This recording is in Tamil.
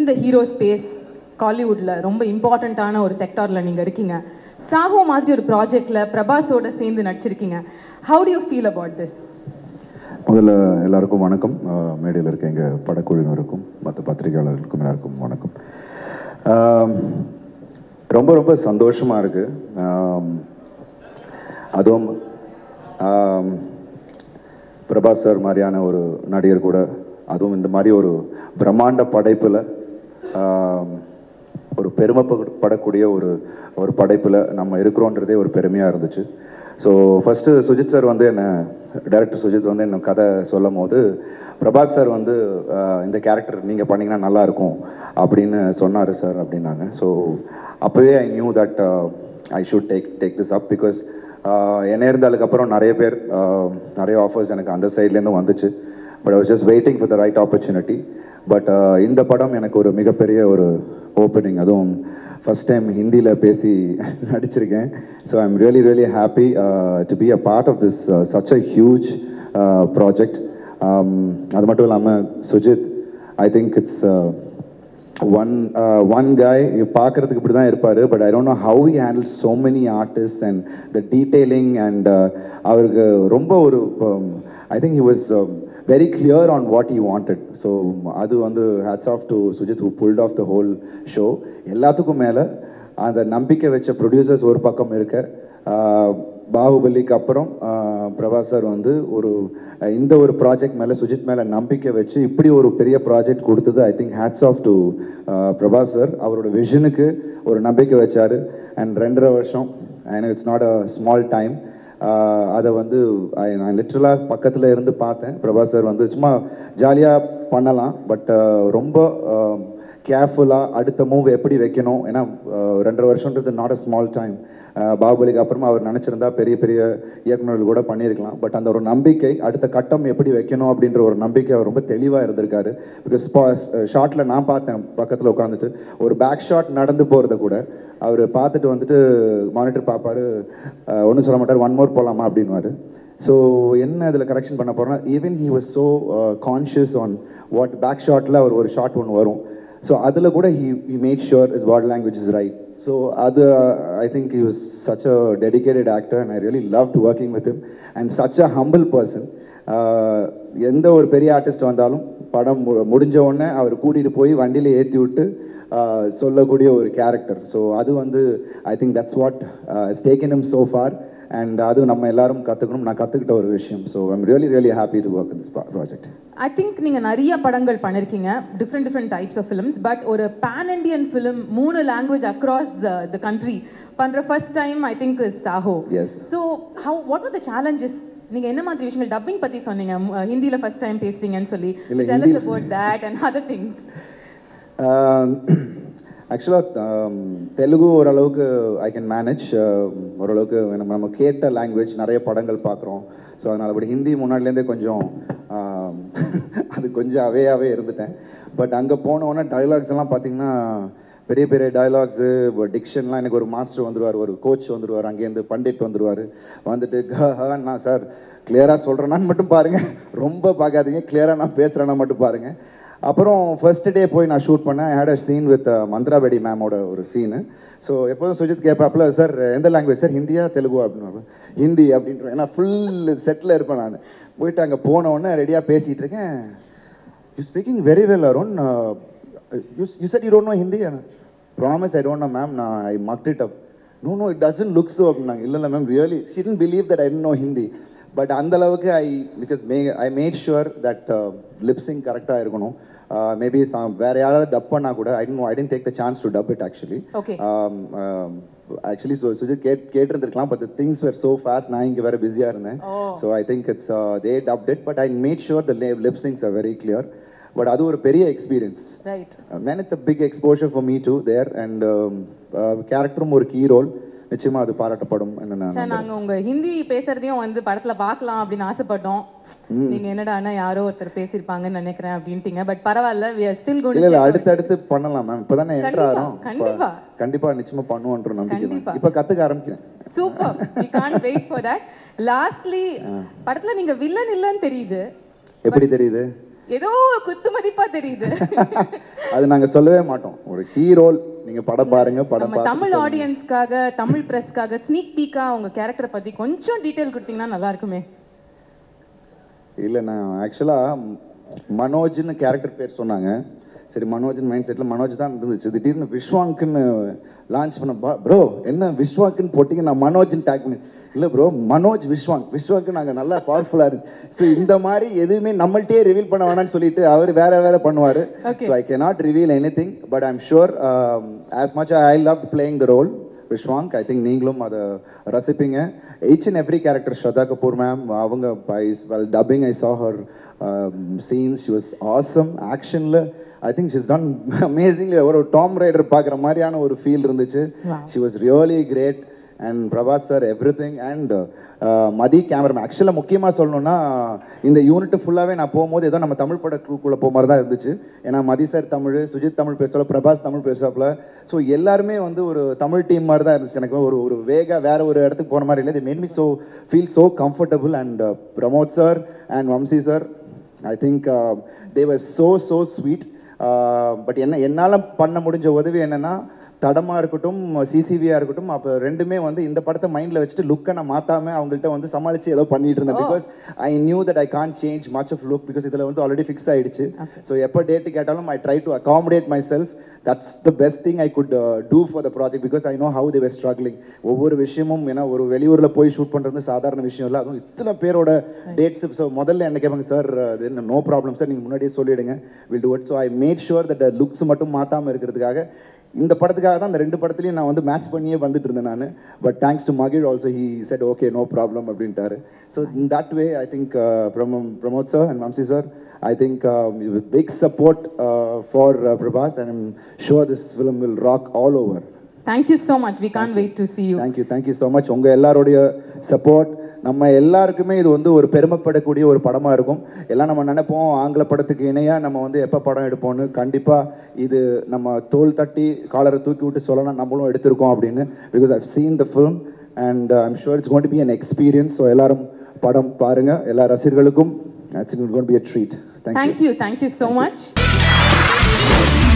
த ஹீரோ ஸ்பேஸ் காலிவுட்ல ரொம்ப இம்பார்ட்டண்ட்டான ஒரு செக்டார்ல நீங்க இருக்கீங்க சாஹோ மாதிரி ஒரு ப்ராஜெக்ட்ல பிரபாஸோட சேர்ந்து நடிச்சிருக்கீங்க how do you feel about this முதல்ல எல்லாருக்கும் வணக்கம் அஹ், மேடையில் இருக்க எங்கள் படக்குழுவினருக்கும் மற்ற பத்திரிகையாளர்களுக்கும் எல்லாருக்கும் வணக்கம் ஆம், ரொம்ப ரொம்ப சந்தோஷமாக இருக்குது அதுவும் ஆம், பிரபாஸ் சார் மாதிரியான ஒரு நடிகர் கூட அதுவும் இந்த மாதிரி ஒரு பிரம்மாண்ட படைப்பில் ஒரு பெருமைப்படக்கூடிய ஒரு ஒரு படைப்பில் நம்ம இருக்கிறோன்றதே ஒரு பெருமையாக இருந்துச்சு ஸோ ஃபஸ்ட்டு சுஜித் சார் வந்து என்ன டைரக்டர் சுஜித் வந்து என்ன கதை சொல்லும் போது பிரபாஸ் சார் வந்து ஆஹ், இந்த கேரக்டர் நீங்கள் பண்ணீங்கன்னா நல்லா இருக்கும் அப்படின்னு சொன்னார் சார் அப்படின்னாங்க ஸோ அப்போவே I knew that I should take take this up because என்ன இருந்ததுக்கப்புறம் நிறைய பேர் ஆஹ், நிறைய ஆஃபர்ஸ் எனக்கு அந்த சைட்லேருந்து வந்துச்சு but I was just waiting for the right opportunity but இந்த படம் எனக்கு ஒரு மிகப்பெரிய ஒரு ஓப்பனிங் அதுவும் ஃபஸ்ட் டைம் ஹிந்தியில் பேசி நடிச்சிருக்கேன் so I am really really happy to be a part of this such a huge project அது மட்டும் இல்லாமல் Sujeeth I think it's one one guy பார்க்கறதுக்கு இப்படி தான் இருப்பார் but I don't know how he handle so many artists and the detailing and அவருக்கு ரொம்ப ஒரு I think he was very clear on what he wanted so அது வந்து hats off to Sujeeth who pulled of the whole show எல்லாத்துக்கும் மேலே அந்த நம்பிக்கை வச்ச ப்ரொடியூசர்ஸ் ஒரு பக்கம் இருக்க ஆஹ், பாகுபலிக்கு அப்புறம் ஆஹ், பிரபாஸ் சார் வந்து ஒரு அஹ், இந்த ஒரு ப்ராஜெக்ட் மேலே சுஜித் மேலே நம்பிக்கை வச்சு இப்படி ஒரு பெரிய ப்ராஜெக்ட் கொடுத்தது I think hats off to Prabhas sir அவரோட விஷனுக்கு ஒரு நம்பிக்கை வச்சார் அண்ட் ரெண்டரை வருஷம் and it's not a small time அதை வந்து I- நான் லிட்ரலாக பக்கத்தில் இருந்து பார்த்தேன் பிரபாஸ் சார் வந்து சும்மா ஜாலியாக பண்ணலாம் பட் ரொம்ப கேர்ஃபுல்லாக அடுத்த மூவ் எப்படி வைக்கணும் ஏன்னா அஹ், ரெண்டரை வருஷன்றது நாட் அ ஸ்மால் டைம் பாகுபலிக்கு அப்புறமா அவர் நினச்சிருந்தா பெரிய பெரிய இயக்குநர்கள் கூட பண்ணியிருக்கலாம் பட் அந்த ஒரு நம்பிக்கை அடுத்த கட்டம் எப்படி வைக்கணும் அப்படின்ற ஒரு நம்பிக்கை அவர் ரொம்ப தெளிவாக இருந்திருக்காரு பிகாஸ் ஷார்ட்டில் நான் பார்த்தேன் பக்கத்தில் உட்காந்துட்டு ஒரு பேக் ஷாட் நடந்து போகிறத கூட அவர் பார்த்துட்டு வந்துட்டு மானிட்டர் பார்ப்பாரு ஒன்றும் சொல்ல மாட்டார் ஒன் மோர் போகலாமா அப்படின்வாரு ஸோ என்ன இதில் கரெக்ஷன் பண்ண போகிறோன்னா even he was so conscious on what back ஷாட்டில் அவர் ஒரு ஷாட் ஒன்று வரும் ஸோ அதில் கூட he he made sure is body language is right so அது I think he was such a dedicated actor and I really love to working with him and such a humble person எந்த ஒரு பெரிய ஆர்டிஸ்ட் வந்தாலும் படம் மு- முடிஞ்ச உடனே அவர் கூட்டிகிட்டு போய் வண்டியில் ஏற்றி விட்டு ஆஹ், சொல்லக்கூடிய ஒரு கேரக்டர் ஸோ அது வந்து I think that's what taken him so far and அது நம்ம எல்லாரும் கற்றுக்கணும் நான் கற்றுக்கிட்ட ஒரு விஷயம் so I'm really really happy to work this project I think நீங்க நிறைய படங்கள் பண்ணிருக்கீங்க different different types of films but ஒரு பேன் இண்டியன் ஃபிலிம் மூணு லாங்குவேஜ் அக்ராஸ் த கண்ட்ரி பண்ற first time I think is Saaho Yes. So how what are the challenges நீங்க என்ன மாதிரி விஷயங்கள் டப்பிங் பத்தி சொன்னீங்க ம- ஹிந்தில ஃபர்ஸ்ட் டைம் பேசுறீங்கன்னு சொல்லி இல்ல, tell us Hindi- about that and other things ஆக்சுவலாக தெலுங்கு ஓரளவுக்கு ஐ கேன் மேனேஜ் ஓரளவுக்கு நம்ம நம்ம கேட்ட லாங்குவேஜ் நிறைய படங்கள் பார்க்குறோம் ஸோ அதனால் அப்படி ஹிந்தி முன்னாடிலேருந்தே கொஞ்சம் um, அது கொஞ்சம் அவேயாகவே இருந்துட்டேன் பட் அங்கே போனோடனே டைலாக்ஸ் எல்லாம் பார்த்தீங்கன்னா பெரிய பெரிய டைலாக்ஸு டிக்ஷன்லாம் எனக்கு ஒரு மாஸ்டர் வந்துடுவார் ஒரு கோச் வந்துடுவார் அங்கேருந்து பண்டிட் வந்துடுவார் வந்துட்டு க ஹன்னா சார் கிளியராக சொல்கிறேன்னான்னு மட்டும் பாருங்கள் ரொம்ப பார்க்காதீங்க கிளியராக நான் பேசுகிறேன்னா மட்டும் பாருங்கள் அப்புறம் ஃபர்ஸ்ட் டே போய் நான் ஷூட் பண்ணேன் ஹேட் அ சீன் வித் மந்த்ராபெடி மேமோட ஒரு சீனு ஸோ எப்போதும் சுஜித் கேட்பாப்புல சார் எந்த லாங்குவேஜ் சார் ஹிந்தியா தெலுங்கு அப்படின்னு ஹிந்தி அப்படின்ற ஏன்னா ஃபுல் செட்டில் இருப்பேன் நான் போயிட்டு அங்கே போன உடனே ரெடியாக பேசிகிட்டு இருக்கேன் you speaking very well Arun you said you don't know Hindi promise I don't know ma'am நான் I mucked it up no no it doesn't look so அப்படின்னாங்க இல்லை இல்லை ma'am really she didn't believe that I know Hindi but அந்த அளவுக்கு I because may I made sure that lipsing கரெக்டாக இருக்கணும் மேபி வேற யாராவது டப் பண்ணா கூட I don't I didn't take the chance to dub it actually Okay. Actually Sujeeth கேட் கேட்டிருந்திருக்கலாம் but things were so fast நான் இங்கே வேற பிஸியாக இருந்தேன் Oh. So I think it's they dubbed it but I made sure the lipsings are very clear but அது ஒரு பெரிய experience right man it's a big exposure for me too there and கேரக்டரும் ஒரு கீ ரோல் நிச்சயமா அது பாராட்டப்படும் என்ன நான் சார் நாங்க உங்க ஹிந்தி பேசுறதையும் வந்து படத்துல பார்க்கலாம் அப்படின்னு ஆசைப்பட்டோம் நீங்க என்னடான்னா யாரோ ஒருத்தர் பேசியிருப்பாங்கன்னு நினைக்கிறேன் அப்படின்ட்டீங்க பட் பரவாயில்ல we are still going to இல்ல இல்ல check அடுத்தடுத்து பண்ணலாம் மேம் இப்பதானே என்டர் கண்டிப்பா, ஆகிறோம் கண்டிப்பா. கண்டிப்பா நிச்சயமா பண்ணுவோன்ற நம்பிக்கை கண்டிப்பா. தான் இப்ப கத்துக்க ஆரம்பிக்கிறேன் super we can't wait for that lastly படத்துல நீங்க வில்லன் இல்லன்னு தெரியுது எப்படி தெரியுது ஏதோ குத்து மதிப்பா தெரியுது அது நாங்கள் சொல்லவே மாட்டோம் ஒரு ஹீரோல் நீங்கள் படம் பாருங்க படம் நம்ம பார்த்து தமிழ் ஆடியன்ஸ்க்காக தமிழ் பிரஸ்க்காக ஸ்னீக் பீக்கா உங்க கேரக்டரை பத்தி கொஞ்சம் டீடைல் கொடுத்தீங்கன்னா நல்லா இருக்குமே இல்லை நான் ஆக்சுவலாக மனோஜ்னு கேரக்டர் பேர் சொன்னாங்க சரி மனோஜ்னு மைண்ட் செட்டில் மனோஜ் தான் இருந்துச்சு திடீர்னு விஸ்வாங்க்குன்னு லான்ச் பண்ண ப்ரோ என்ன விஸ்வாங்க்குன்னு போட்டிங்க நான் மனோஜ்னு டேக் பண்ணி இல்லை ப்ரோ மனோஜ் விஸ்வாங்க் விஸ்வாங்க்கு நாங்கள் நல்லா பவர்ஃபுல்லாக இருக்கு ஸோ இந்த மாதிரி எதுவுமே நம்மள்ட்டே ரிவீல் பண்ண வேணாம்னு சொல்லிட்டு அவர் வேற வேற பண்ணுவார் so I can not reveal anything but I'm sure as much I love playing the role Vishwank I think நீங்களும் அதை ரசிப்பீங்க each and every character Shraddha Kapoor ma'am அவங்க by well dubbing I saw her scenes she was awesome ஆக்ஷனில் I think she's done amazingly ஒரு டாம் ரைடர் பார்க்குற மாதிரியான ஒரு ஃபீல் இருந்துச்சு she was really great and Prabhas sir everything and Mathi camera ஆக்சுவலாக முக்கியமாக சொல்லணும்னா இந்த யூனிட் ஃபுல்லாகவே நான் போகும்போது ஏதோ நம்ம தமிழ் பட குழுக்குள்ளே போக மாதிரி தான் இருந்துச்சு ஏன்னா மதி சார் தமிழ் சுஜித் தமிழ் பேசுவாப்ல பிரபாஸ் தமிழ் பேசுவாப்ல ஸோ எல்லாருமே வந்து ஒரு தமிழ் டீம் மாதிரி தான் இருந்துச்சு எனக்கு ஒரு ஒரு வேக வேற ஒரு இடத்துக்கு போன மாதிரி இல்லை இது made me so feel so comfortable and Pramod sir and Vamsi sir I think they were so so sweet but என்ன என்னால் பண்ண முடிஞ்ச உதவி என்னென்னா தடமா இருக்கட்டும் சிசிவியா இருக்கட்டும் அப்போ ரெண்டுமே வந்து இந்த படத்தை மைண்டில் வச்சுட்டு லுக்கை நான் மாற்றாம அவங்கள்ட்ட வந்து சமாளித்து ஏதோ பண்ணிட்டு இருந்தேன் because I knew that I can't change much of look because இதில் வந்து ஆல்ரெடி ஃபிக்ஸ் ஆயிடுச்சு ஸோ எப்போ டேட்டு கேட்டாலும் I try to accommodate myself that's the best thing I could do for the project because I know how the was struggling ஒவ்வொரு விஷயமும் ஏன்னா ஒரு வெளியூரில் போய் ஷூட் பண்ணுறது சாதாரண விஷயம் இல்லை அதுவும் இத்தனை பேரோட டேட்ஸ் ஸோ முதல்ல என்ன கேட்பாங்க சார் அது என்ன நோ ப்ராப்ளம் சார் நீங்கள் முன்னாடியே சொல்லிடுங்க will do it so I made sure that looks மட்டும் மாற்றாமல் இருக்கிறதுக்காக இந்த படத்துக்காக தான் அந்த ரெண்டு படத்துலையும் நான் வந்து மேட்ச் பண்ணியே வந்துட்டு இருந்தேன் நான் பட் தேங்க்ஸ் டு மகிழ் also he said okay no problem அப்படின்ட்டாரு so in that way I think Pramod sir and Vamsi sir I think um, big support uh, for uh, Prabhas, and I'm sure this film will rock all over. Thank you so much we can't wait to see you thank you thank you so much உங்கள் எல்லாருடைய சப்போர்ட் நம்ம எல்லாருக்குமே இது வந்து ஒரு பெருமைப்படக்கூடிய ஒரு படமாக இருக்கும் எல்லாம் நம்ம நினைப்போம் ஆங்கில படத்துக்கு இணையாக நம்ம வந்து எப்போ படம் எடுப்போம்னு கண்டிப்பாக இது நம்ம தோல் தட்டி காலரை தூக்கி விட்டு சொல்லலாம் நம்மளும் எடுத்திருக்கோம் அப்படின்னு because I've seen the film and I'm sure it's going to be an experience so எல்லாரும் படம் பாருங்கள் எல்லா ரசிகர்களுக்கும் it's gonna be a treat thank you thank you thank you so much